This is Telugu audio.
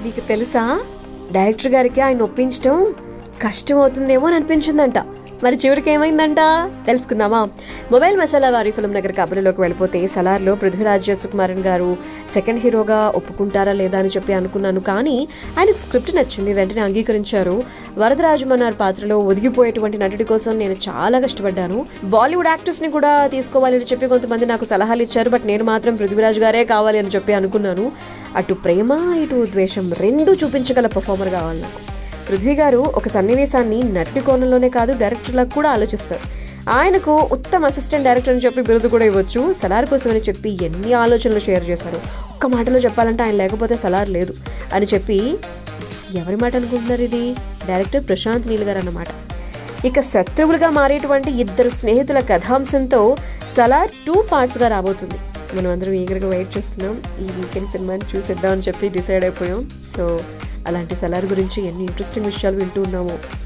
నీకు తెలుసా డైరెక్టర్ గారికి ఆయన ఒప్పించడం కష్టం అవుతుందేమో అని అనిపించిందంట మరి చివరికి ఏమైందంట తెలుసుకుందామా మొబైల్ మసాలా వారి ఫిల్మ్ నగర్ కబుర్లోకి వెళ్ళిపోతే సలార్లో పృథ్వీరాజ్ సుకుమారన్ గారు సెకండ్ హీరోగా ఒప్పుకుంటారా లేదా అని చెప్పి అనుకున్నాను కానీ ఆయనకు స్క్రిప్ట్ నచ్చింది వెంటనే అంగీకరించారు వరదరాజమన్నార్ పాత్రలో ఒదిగిపోయేటువంటి నటుడి కోసం నేను చాలా కష్టపడ్డాను బాలీవుడ్ యాక్టర్స్ ని కూడా తీసుకోవాలి అని చెప్పి కొంతమంది నాకు సలహాలు ఇచ్చారు బట్ నేను మాత్రం పృథ్వీరాజ్ గారే కావాలి అని చెప్పి అనుకున్నాను అటు ప్రేమ ఇటు ద్వేషం రెండూ చూపించగల పర్ఫార్మర్ కావాలి నాకు పృథ్వీ గారు ఒక సన్నివేశాన్ని నటుడి కోణంలోనే కాదు డైరెక్టర్లకు కూడా ఆలోచిస్తారు ఆయనకు ఉత్తమ అసిస్టెంట్ డైరెక్టర్ అని చెప్పి బిరుదు కూడా ఇవ్వచ్చు సలార్ కోసం అని చెప్పి ఎన్ని ఆలోచనలు షేర్ చేశారు ఒక్క మాటలో చెప్పాలంటే ఆయన లేకపోతే సలార్ లేదు అని చెప్పి ఎవరి మాట అనుకుంటున్నారు ఇది డైరెక్టర్ ప్రశాంత్ నీల్ గారు అన్నమాట ఇక శత్రువులుగా మారేటువంటి ఇద్దరు స్నేహితుల కథాంశంతో సలార్ టూ పార్ట్స్గా రాబోతుంది మనం అందరం ఈగర్గా వెయిట్ చేస్తున్నాం ఈ వీకెండ్ సినిమాని చూసేద్దామని చెప్పి డిసైడ్ అయిపోయాం సో అలాంటి సలార్ గురించి ఎన్ని ఇంట్రెస్టింగ్ విషయాలు వింటూ ఉన్నామో